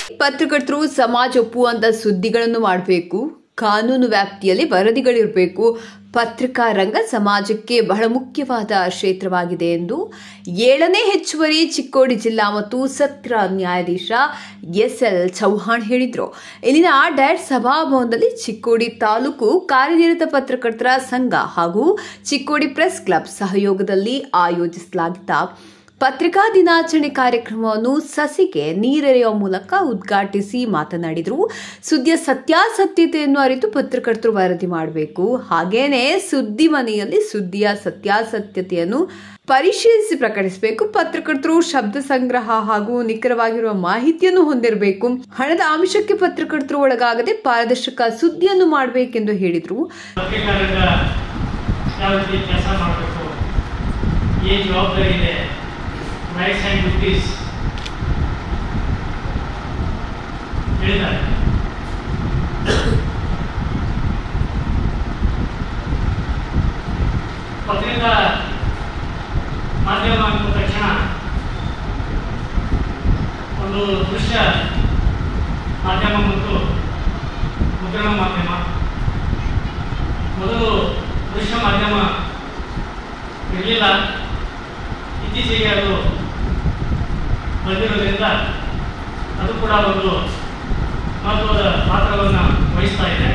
ಪತ್ರಕರ್ತರು ಸಮಾಜ ಒಪ್ಪುವಂತ ಸುದ್ದಿಗಳನ್ನು ಮಾಡಬೇಕು ಕಾನೂನು ವ್ಯಾಪ್ತಿಯಲ್ಲಿ ವರದಿಗಳಿರಬೇಕು ಪತ್ರಿಕಾ ರಂಗ ಸಮಾಜಕ್ಕೆ ಬಹಳ ಮುಖ್ಯವಾದ ಕ್ಷೇತ್ರವಾಗಿದೆ ಎಂದು ಏಳನೇ ಹೆಚ್ಚುವರಿ ಚಿಕ್ಕೋಡಿ ಜಿಲ್ಲಾ ಮತ್ತು ಸತ್ರ ನ್ಯಾಯಾಧೀಶ ಎಸ್ ಎಲ್ ಚೌಹಾಣ್ ಹೇಳಿದರು ಇಲ್ಲಿನ ಡಯಟ್ ಸಭಾಭವನದಲ್ಲಿ ಚಿಕ್ಕೋಡಿ ತಾಲೂಕು ಕಾರ್ಯನಿರತ ಪತ್ರಕರ್ತರ ಸಂಘ ಹಾಗೂ ಚಿಕ್ಕೋಡಿ ಪ್ರೆಸ್ ಕ್ಲಬ್ ಸಹಯೋಗದಲ್ಲಿ ಆಯೋಜಿಸಲಾಗಿದ್ದ ಪತ್ರಿಕಾ ದಿನಾಚರಣೆ ಕಾರ್ಯಕ್ರಮವನ್ನು ಸಸಿಗೆ ನೀರೆರೆಯುವ ಮೂಲಕ ಉದ್ಘಾಟಿಸಿ ಮಾತನಾಡಿದರು ಸುದ್ದಿಯ ಸತ್ಯಾಸತ್ಯತೆಯನ್ನು ಅರಿತು ಪತ್ರಕರ್ತರು ವರದಿ ಮಾಡಬೇಕು ಹಾಗೇನೆ ಸುದ್ದಿ ಮನೆಯಲ್ಲಿ ಸುದ್ದಿಯ ಸತ್ಯಾಸತ್ಯತೆಯನ್ನು ಪರಿಶೀಲಿಸಿ ಪ್ರಕಟಿಸಬೇಕು ಪತ್ರಕರ್ತರು ಶಬ್ದ ಸಂಗ್ರಹ ಹಾಗೂ ನಿಖರವಾಗಿರುವ ಮಾಹಿತಿಯನ್ನು ಹೊಂದಿರಬೇಕು ಹಣದ ಆಮಿಷಕ್ಕೆ ಪತ್ರಕರ್ತರು ಒಳಗಾಗದೆ ಪಾರದರ್ಶಕ ಸುದ್ದಿಯನ್ನು ಮಾಡಬೇಕೆಂದು ಹೇಳಿದರು ಪತ್ರಿಕಾರಂಗ ಯಾವ ರೀತಿ ಕೆಲಸ ಮಾಡಬೇಕು ಏನು ಜವಾಬ್ದಾರಿ ಇದೆ ರೈಟ್ಸ್ ಆ್ಯಂಡ್ ಡ್ಯೂಟೀಸ್ ಹೇಳಿದ್ದಾರೆ ಪತ್ರಿಕಾ ಮಾಧ್ಯಮ ಅಂದ ತಕ್ಷಣ ಒಂದು ದೃಶ್ಯ ಮಾಧ್ಯಮ ಮತ್ತು ಮುದ್ರಣ ಮಾಧ್ಯಮ ಮೊದಲು ದೃಶ್ಯ ಮಾಧ್ಯಮ ಇರಲಿಲ್ಲ ಇತ್ತೀಚೆಗೆ ಅದು ಬಂದಿರೋದ್ರಿಂದ ಅದು ಕೂಡ ಒಂದು ಮಹತ್ವದ ಪಾತ್ರವನ್ನು ವಹಿಸ್ತಾ ಇದೆ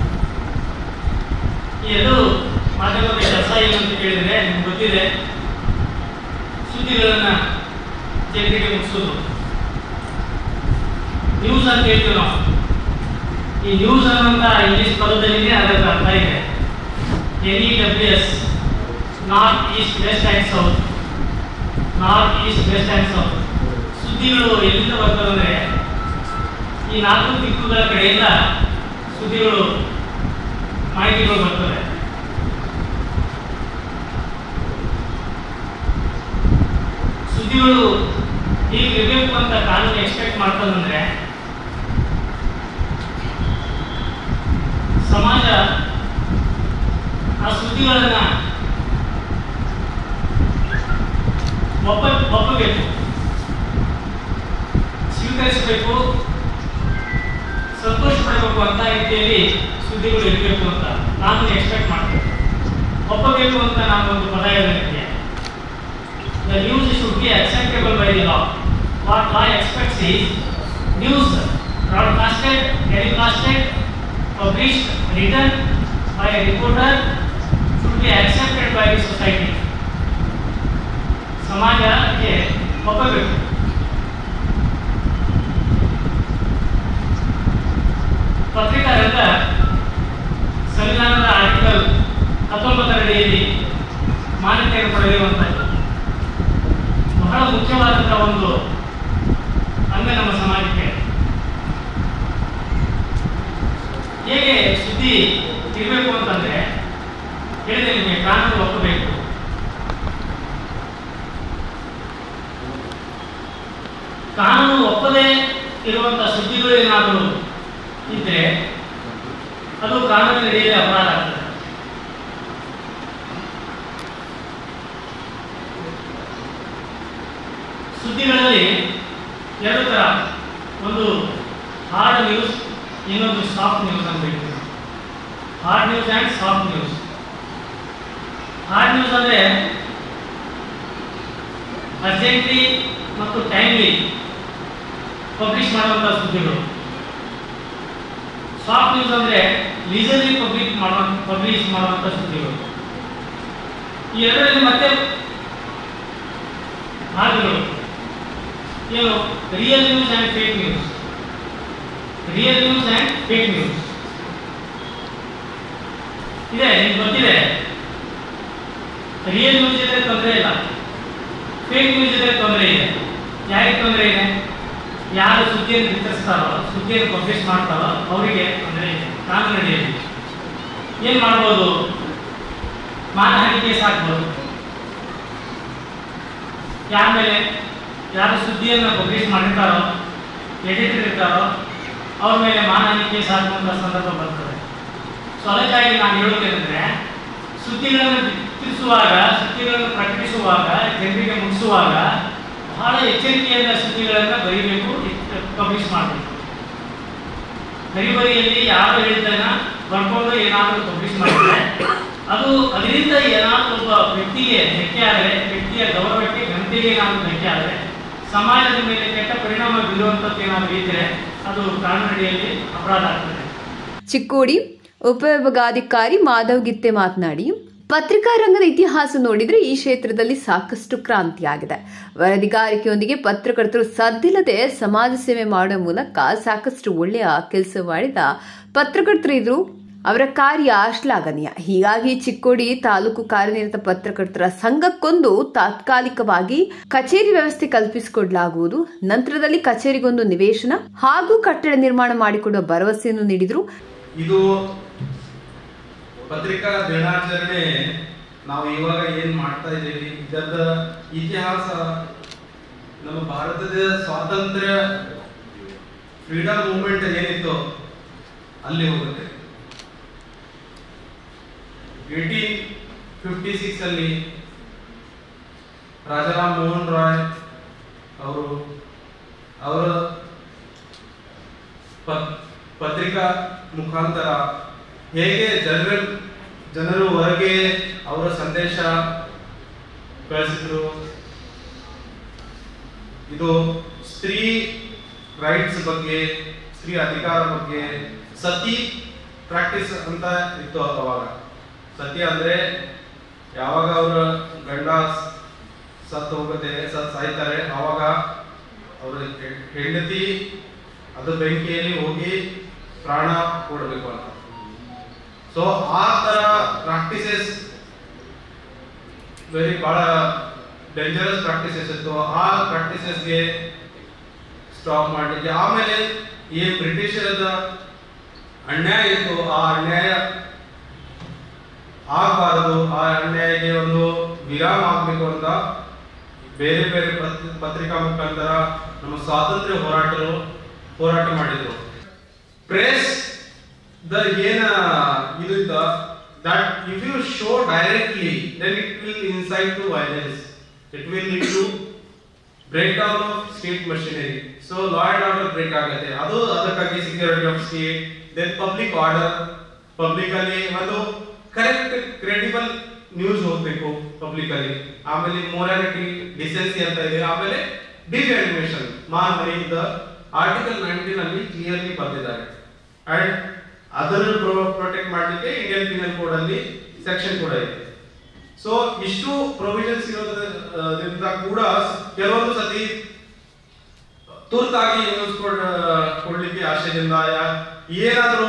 ಈ ಎರಡು ಮಾಧ್ಯಮದ ಕೆಲಸ ಏನು ಅಂತ ಕೇಳಿದರೆ ನಿಮ್ಗೆ ಗೊತ್ತಿದೆ ಸುದ್ದಿಗಳನ್ನು ಜನರಿಗೆ ಮುಗಿಸೋದು ನ್ಯೂಸ್ ಅಂತ ಹೇಳ್ತೀವಿ ನಾವು ಈ ನ್ಯೂಸ್ ಅನ್ನೋಂಥ ಇಂಗ್ಲಿಷ್ ಪದದಲ್ಲಿನೇ ಅದರ ಅರ್ಥ ಇದೆ N E W S north east west and south north east west and south ಸುದ್ದಿಗಳು ಎಲ್ಲಿಂದ ಬರ್ತದಂದ್ರೆ ಈ ನಾಲ್ಕು ದಿಕ್ಕುಗಳ ಕಡೆಯಿಂದ ಸುದ್ದಿಗಳು ಮಾಹಿತಿಗಳು ಬರ್ತವೆ ಸುದ್ದಿಗಳು ಹೀಗಿರಬೇಕು ಅಂತ ಕಾನೂನು ಎಕ್ಸ್ಪೆಕ್ಟ್ ಮಾಡ್ತದಂದ್ರೆ ಸಮಾಜ ಆ ಸುದ್ದಿಗಳನ್ನ ಒಪ್ಪ ಒಪ್ಪಬೇಕು ಸ್ವೀಕರಿಸಬೇಕು ಸಂತೋಷ ಪಡಬೇಕು ಅಂತ ರೀತಿಯಲ್ಲಿ ಸುದ್ದಿಗಳು ಇರಬೇಕು ಅಂತ ನಾನು ಎಕ್ಸ್ಪೆಕ್ಟ್ ಮಾಡ್ತೇನೆ ಒಪ್ಪಬೇಕು ಅಂತ ನಾನು ಒಂದು ಪದ ಹೇಳಿದೆ The news should be acceptable by the law. What law expects is news broadcasted, telecasted, published, written by a reporter should be accepted by the society. ಸಮಾಜಕ್ಕೆ ಒಪ್ಪಬೇಕು ಪತ್ರಿಕಾ ರಂಗ ಸಂವಿಧಾನದ ಆರ್ಟಿಕಲ್ ಹತ್ತೊಂಬತ್ತರ ಅಡಿಯಲ್ಲಿ ಮಾನ್ಯತೆಯನ್ನು ಪಡೆದಿರುವಂಥದ್ದು ಬಹಳ ಮುಖ್ಯವಾದಂಥ ಒಂದು ಅಂಗ ನಮ್ಮ ಸಮಾಜಕ್ಕೆ ಹೇಗೆ ಸುದ್ದಿ ಇರಬೇಕು ಅಂತಂದ್ರೆ ಹೇಳಿದೆ ನಿಮಗೆ ಕಾನೂನು ಒಪ್ಪಬೇಕು ಕಾನೂನು ಒಪ್ಪದೇ ಇರುವಂತಹ ಸುದ್ದಿಗಳು ಏನಾದರೂ ಇದ್ರೆ ಅದು ಕಾನೂನಿನ ಅಡಿಯಲ್ಲಿ ಅಪರಾಧ ಆಗ್ತದೆ ಸುದ್ದಿಗಳಲ್ಲಿ ಎರಡು ಥರ ಒಂದು ಹಾರ್ಡ್ ನ್ಯೂಸ್ ಇನ್ನೊಂದು ಸಾಫ್ಟ್ ನ್ಯೂಸ್ ಅಂತ ಹೇಳ್ತೀವಿ hard news and soft news hard news ಅಂದರೆ ಅರ್ಜೆಂಟ್ಲಿ ಮತ್ತು ಟೈಮ್ಲಿ ಪಬ್ಲಿಷ್ ಮಾಡುವಂಥ ಸುದ್ದಿಗಳು ಸಾಫ್ಟ್ ನ್ಯೂಸ್ ಅಂದರೆ ಲೀಸಲಿ ಪಬ್ಲಿಕ್ ಮಾಡುವ ಪಬ್ಲಿಷ್ ಮಾಡುವಂಥ ಸುದ್ದಿಗಳು ಈ ಎರಡರಲ್ಲಿ ಮತ್ತೆ ಭಾಗಗಳು ಏನು real news and fake news real news and fake news ಇದೆ ನಿಮ್ಗೆ ಗೊತ್ತಿದೆ ರಿಯಲ್ ನ್ಯೂಸ್ ಇದ್ರೆ ತೊಂದರೆ ಇಲ್ಲ ಫೇಕ್ ನ್ಯೂಸ್ ಇದ್ರೆ ತೊಂದರೆ ಇದೆ ಯಾರಿಗೆ ತೊಂದರೆ ಇದೆ ಯಾರು ಸುದ್ದಿಯನ್ನು ವಿತರಿಸ್ತಾರೋ ಸುದ್ದಿಯನ್ನು ಪಬ್ಲಿಷ್ ಮಾಡ್ತಾರೋ ಅವರಿಗೆ ತೊಂದರೆ ಇದೆ ಕಾನೂನು ಅಡಿಯಲ್ಲಿ ಏನು ಮಾಡ್ಬೋದು ಮಾನಹಾನಿ ಕೇಸ್ ಹಾಕ್ಬೋದು ಯಾರ ಮೇಲೆ ಯಾರು ಸುದ್ದಿಯನ್ನು ಪಬ್ಲಿಷ್ ಮಾಡಿರ್ತಾರೋ ಎಡಿಟರ್ ಇರ್ತಾರೋ ಅವ್ರ ಮೇಲೆ ಮಾನಹಾನಿ ಕೇಸ್ ಹಾಕುವಂಥ ಸಂದರ್ಭ ಬರ್ತದೆ ಸೊ ಅದಕ್ಕಾಗಿ ನಾನು ಹೇಳೋದೇನೆಂದರೆ ಸುದ್ದಿಗಳನ್ನು ತಿಳಿಸುವಾಗ ಸುದ್ದಿಗಳನ್ನು ಪ್ರಕಟಿಸುವಾಗ ಜನರಿಗೆ ಮುಗಿಸುವಾಗ ಬಹಳ ಎಚ್ಚರಿಕೆಯಿಂದ ಸುದ್ದಿಗಳನ್ನು ಬರೀಬೇಕು ಪಬ್ಲಿಷ್ ಮಾಡಬೇಕು ಹರಿಬರಿಯಲ್ಲಿ ಯಾರು ಹೇಳಿದ್ದನ್ನ ಬರ್ಕೊಂಡು ಏನಾದರೂ ಪಬ್ಲಿಷ್ ಮಾಡಿದ್ರೆ ಅದು ಅದರಿಂದ ಏನಾದರೂ ಒಬ್ಬ ವ್ಯಕ್ತಿಗೆ ಧಕ್ಕೆ ಆದರೆ ವ್ಯಕ್ತಿಯ ಗೌರವಕ್ಕೆ ಘನತೆಗೆ ಏನಾದರೂ ಧಕ್ಕೆ ಆದರೆ ಸಮಾಜದ ಮೇಲೆ ಕೆಟ್ಟ ಪರಿಣಾಮ ಬೀರುವಂಥದ್ದು ಏನಾದರೂ ಇದ್ರೆ ಅದು ಕಾನೂನಡಿಯಲ್ಲಿ ಅಪರಾಧ ಆಗ್ತದೆ ಚಿಕ್ಕೋಡಿ ಉಪವಿಭಾಗಾಧಿಕಾರಿ ಮಾಧವ್ ಗಿತ್ತೆ ಮಾತನಾಡಿ ಪತ್ರಿಕಾ ರಂಗದ ಇತಿಹಾಸ ನೋಡಿದ್ರೆ ಈ ಕ್ಷೇತ್ರದಲ್ಲಿ ಸಾಕಷ್ಟು ಕ್ರಾಂತಿಯಾಗಿದೆ ವರದಿಗಾರಿಕೆಯೊಂದಿಗೆ ಪತ್ರಕರ್ತರು ಸದ್ದಿಲ್ಲದೆ ಸಮಾಜ ಸೇವೆ ಮಾಡುವ ಮೂಲಕ ಸಾಕಷ್ಟು ಒಳ್ಳೆಯ ಕೆಲಸ ಮಾಡಿದ ಪತ್ರಕರ್ತರು ಇದ್ರು ಅವರ ಕಾರ್ಯ ಶ್ಲಾಘನೀಯ ಹೀಗಾಗಿ ಚಿಕ್ಕೋಡಿ ತಾಲೂಕು ಕಾರ್ಯನಿರತ ಪತ್ರಕರ್ತರ ಸಂಘಕ್ಕೊಂದು ತಾತ್ಕಾಲಿಕವಾಗಿ ಕಚೇರಿ ವ್ಯವಸ್ಥೆ ಕಲ್ಪಿಸಿಕೊಡಲಾಗುವುದು ನಂತರದಲ್ಲಿ ಕಚೇರಿಗೊಂದು ನಿವೇಶನ ಹಾಗೂ ಕಟ್ಟಡ ನಿರ್ಮಾಣ ಮಾಡಿಕೊಡುವ ಭರವಸೆಯನ್ನು ನೀಡಿದರು ಇದು ಪತ್ರಿಕಾ ದಿನಾಚರಣೆ ನಾವು ಇವಾಗ ಏನ್ ಮಾಡ್ತಾ ಇದ್ದೀವಿ ಇದರ ಇತಿಹಾಸ ನಮ್ಮ ಭಾರತದ ಸ್ವಾತಂತ್ರ್ಯ ಫ್ರೀಡಮ್ ಮೂವ್ಮೆಂಟ್ ಏನಿತ್ತು ಅಲ್ಲಿ ಹೋಗುತ್ತೆ ಏಟೀನ್ ಫಿಫ್ಟಿ ಸಿಕ್ಸ್ ಅಲ್ಲಿ ರಾಜಾರಾಮ್ ಮೋಹನ್ ರಾಯ್ ಅವರು ಅವರ ಪತ್- ಪತ್ರಿಕಾ ಮುಖಾಂತರ ಹೇಗೆ ಜನರ ಜನರು ಹೊರಗೆ ಅವರ ಸಂದೇಶ ಕಳಿಸಿದ್ರು ಇದು ಸ್ತ್ರೀ ರೈಟ್ಸ್ ಬಗ್ಗೆ ಸ್ತ್ರೀ ಅಧಿಕಾರ ಬಗ್ಗೆ ಸತಿ ಪ್ರಾಕ್ಟೀಸ್ ಅಂತ ಇತ್ತು ಅವಾಗ ಸತಿ ಅಂದ್ರೆ ಯಾವಾಗ ಅವರ ಗಂಡ ಸತ್ತು ಹೋಗುತ್ತೆ ಸತ್ ಸಾಯ್ತಾರೆ ಅವಾಗ ಅವರ ಹೆಂಡತಿ ಅದು ಬೆಂಕಿಯಲ್ಲಿ ಹೋಗಿ ಪ್ರಾಣ ಕೊಡಬೇಕು ಅಂತ ಸೊ ಆ ತರ ಪ್ರಾಕ್ಟೀಸಸ್ ವೆರಿ ಬಹಳ ಡೇಂಜರಸ್ ಪ್ರಾಕ್ಟೀಸಸ್ ಇತ್ತು ಆ ಪ್ರಾಕ್ಟೀಸಸ್ಗೆ ಸ್ಟಾಪ್ ಮಾಡಲಿಕ್ಕೆ ಆಮೇಲೆ ಈ ಬ್ರಿಟಿಷರದ ಅನ್ಯಾಯ ಇತ್ತು ಆ ಅನ್ಯಾಯ ಆಗಬಾರದು ಆ ಅನ್ಯಾಯಕ್ಕೆ ಒಂದು ವಿರಾಮ ಆಗ್ಬೇಕು ಅಂತ ಬೇರೆ ಬೇರೆ ಪತ್- ಪತ್ರಿಕಾ ಮುಖಾಂತರ ನಮ್ಮ ಸ್ವಾತಂತ್ರ್ಯ ಹೋರಾಟರು ಹೋರಾಟ ಮಾಡಿದ್ರು ಪ್ರೆಸ್ ದ ಏನ ಇದು ಇದ್ದ that if you show directly then it will incite to violence it will lead to break down of state machinery so law and order break ಆಗುತ್ತೆ ಅದು ಅದಕ್ಕಾಗಿ security of state then public order public ಅಲ್ಲಿ ಒಂದು correct credible news ಹೋಗ್ಬೇಕು public ಅಲ್ಲಿ ಆಮೇಲೆ morality decency ಅಂತ ಇದೆ ಆಮೇಲೆ ಡಿಫ್ಯಾಮಿನೇಷನ್ ಮಾನ್ ಮನಿ ಆರ್ಟಿಕಲ್ ನೈನ್ಟೀನ್ ಅಲ್ಲಿ ಕ್ಲಿಯರ್ಲಿ ಬಂದಿದ್ದಾರೆ ಅಂಡ್ ಅದನ್ನು ಪ್ರೊಟೆಕ್ಟ್ ಮಾಡಲಿಕ್ಕೆ ಇಂಡಿಯನ್ ಪೀನಲ್ ಕೋಡ್ ಅಲ್ಲಿ ಸೆಕ್ಷನ್ ಕೂಡ ಇದೆ ಸೊ ಇಷ್ಟು ಪ್ರೊವಿಷನ್ಸ್ ಇರೋದ್ರಿಂದ ಕೂಡ ಕೆಲವೊಂದು ಸತಿ ತುರ್ತಾಗಿ ನ್ಯೂಸ್ ಕೊಡ್ಲಿಕ್ಕೆ ಆಶಯದಿಂದ ಯಾ- ಏನಾದ್ರೂ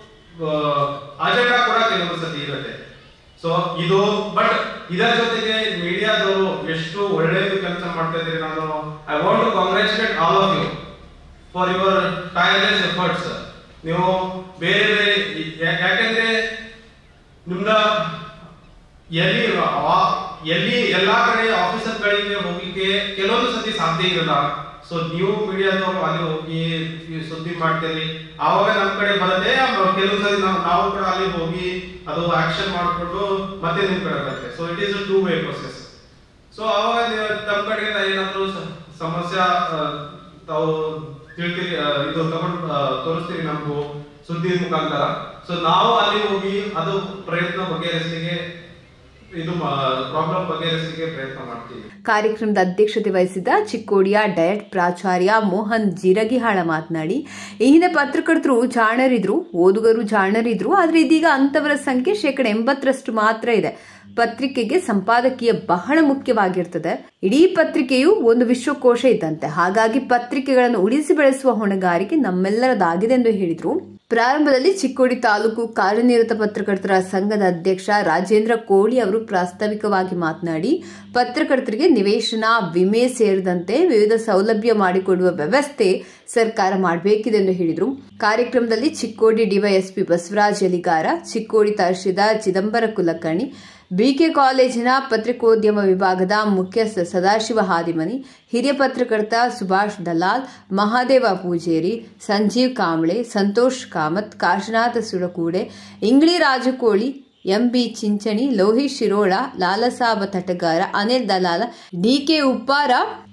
ಅಜೆಂಡಾ ಕೂಡ ಕೆಲವೊಂದು ಸತಿ ಇರುತ್ತೆ ಸೊ ಇದು ಬಟ್ ಇದರ ಜೊತೆಗೆ ಮೀಡಿಯಾದವರು ಎಷ್ಟು ಒಳ್ಳೆಯದು ಕೆಲಸ ಮಾಡ್ತಾ ಇದ್ದೀರಿ ನಾನು I want to congratulate all of you for your tireless efforts ನೀವು ಬೇರೆ ಬೇರೆ ಯಾ- ಯಾಕಂದ್ರೆ ನಿಮ್ದ ಎಲ್ಲಿ ಆ- ಎಲ್ಲಿ ಎಲ್ಲಾ ಕಡೆ ಆಫೀಸರ್ ಗಳಿಗೆ ಹೋಗ್ಲಿಕ್ಕೆ ಕೆಲವೊಂದು ಸತಿ ಸಾಧ್ಯ ಇರಲ್ಲ ಸೊ ನೀವು ಮೀಡಿಯಾದವರು ಅಲ್ಲಿ ಹೋಗಿ ಈ ಸುದ್ದಿ ಮಾಡ್ತೀರಿ ಆವಾಗ ನಮ್ ಕಡೆ ಬರದೆ ಕೆಲವೊಂದು ಸತಿ ನಾವು ನಾವು ಕೂಡ ಅಲ್ಲಿ ಹೋಗಿ ಅದು ಆಕ್ಷನ್ ಮಾಡ್ಕೊಂಡು ಮತ್ತೆ ನಿಮ್ ಕಡೆ ಬರುತ್ತೆ so it is two way process so ಅವಾಗ ನೀವು ತಮ್ಮ ಕಡೆಯಿಂದ ಏನಾದ್ರು ಸ- ಸಮಸ್ಯೆ ಆ, ತಾವು ತಿಳ್ತೀರಿ ಆ, ಇದು ತಗೊಂಡು ಆ, ತೋರಿಸ್ತೀರಿ ನಮಗೂ ಸುದ್ದಿ ಮುಖಾಂತರ ಸೊ ನಾವು ಅಲ್ಲಿ ಹೋಗಿ ಅದು ಪ್ರಯತ್ನ ಬಗೆಹರಿಸಲಿಕ್ಕೆ ಇದು ಪ್ರಾಬ್ಲಮ್ ಬಗೆಹರಿಸಲಿಕ್ಕೆ ಪ್ರಯತ್ನ ಮಾಡ್ತೀವಿ ಕಾರ್ಯಕ್ರಮದ ಅಧ್ಯಕ್ಷತೆ ವಹಿಸಿದ್ದ ಚಿಕ್ಕೋಡಿಯ ಡಯಟ್ ಪ್ರಾಚಾರ್ಯ ಮೋಹನ್ ಜಿರಗಿಹಾಳ ಮಾತನಾಡಿ ಈ ಹಿಂದೆ ಪತ್ರಕರ್ತರು ಜಾಣರಿದ್ರು ಓದುಗರು ಜಾಣರಿದ್ರು ಆದ್ರೆ ಇದೀಗ ಅಂತವರ ಸಂಖ್ಯೆ ಶೇಕಡ ಎಂಬತ್ತರಷ್ಟು ಮಾತ್ರ ಇದೆ ಪತ್ರಿಕೆಗೆ ಸಂಪಾದಕೀಯ ಬಹಳ ಮುಖ್ಯವಾಗಿರ್ತದೆ ಇಡೀ ಪತ್ರಿಕೆಯು ಒಂದು ವಿಶ್ವಕೋಶ ಇದ್ದಂತೆ ಹಾಗಾಗಿ ಪತ್ರಿಕೆಗಳನ್ನು ಉಳಿಸಿ ಬೆಳೆಸುವ ಹೊಣೆಗಾರಿಕೆ ನಮ್ಮೆಲ್ಲರದಾಗಿದೆ ಎಂದು ಹೇಳಿದರು ಪ್ರಾರಂಭದಲ್ಲಿ ಚಿಕ್ಕೋಡಿ ತಾಲೂಕು ಕಾರ್ಯನಿರತ ಪತ್ರಕರ್ತರ ಸಂಘದ ಅಧ್ಯಕ್ಷ ರಾಜೇಂದ್ರ ಕೋಳಿ ಅವರು ಪ್ರಾಸ್ತಾವಿಕವಾಗಿ ಮಾತನಾಡಿ ಪತ್ರಕರ್ತರಿಗೆ ನಿವೇಶನ ವಿಮೆ ಸೇರಿದಂತೆ ವಿವಿಧ ಸೌಲಭ್ಯ ಮಾಡಿಕೊಡುವ ವ್ಯವಸ್ಥೆ ಸರ್ಕಾರ ಮಾಡಬೇಕಿದೆ ಎಂದು ಹೇಳಿದರು ಕಾರ್ಯಕ್ರಮದಲ್ಲಿ ಚಿಕ್ಕೋಡಿ ಡಿವೈಎಸ್ಪಿ ಬಸವರಾಜ್ ಯಲಿಗಾರ ಚಿಕ್ಕೋಡಿ ತಹಶೀಲ್ದಾರ್ ಚಿದಂಬರ ಕುಲಕರ್ಣಿ ಬಿಕೆ ಕಾಲೇಜಿನ ಪತ್ರಿಕೋದ್ಯಮ ವಿಭಾಗದ ಮುಖ್ಯಸ್ಥ ಸದಾಶಿವ ಹಾದಿಮನಿ ಹಿರಿಯ ಪತ್ರಕರ್ತ ಸುಭಾಷ್ ದಲಾಲ್ ಮಹಾದೇವ ಪೂಜೇರಿ ಸಂಜೀವ್ ಕಾಂಬ್ಳೆ ಸಂತೋಷ್ ಕಾಮತ್ ಕಾಶನಾಥ ಸುಳಕೂಡೆ ಇಂಗ್ಳಿ ರಾಜಕೋಳಿ ಎಂಬಿ ಚಿಂಚಣಿ ಲೋಹಿತ್ ಶಿರೋಳ ಲಾಲಸಾಬ ತಟಗಾರ ಅನಿಲ್ ದಲಾಲ ಡಿಕೆ ಉಪ್ಪಾರ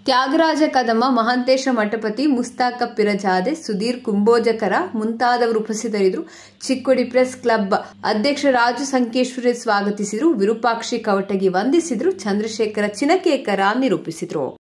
ತ್ಯಾಗರಾಜ ಕದಮ ಮಹಾಂತೇಶ ಮಠಪತಿ ಮುಸ್ತಾಕ ಪಿರಜಾದೆ ಸುಧೀರ್ ಕುಂಬೋಜಕರ ಮುಂತಾದವರು ಉಪಸ್ಥಿತರಿದ್ದರು ಚಿಕ್ಕೋಡಿ ಪ್ರೆಸ್ ಕ್ಲಬ್ ಅಧ್ಯಕ್ಷ ರಾಜು ಸಂಕೇಶ್ವರಿ ಸ್ವಾಗತಿಸಿದರು ವಿರೂಪಾಕ್ಷಿ ಕವಟಗಿ ವಂದಿಸಿದರು ಚಂದ್ರಶೇಖರ ಚಿನಕೇಕರ ನಿರೂಪಿಸಿದರು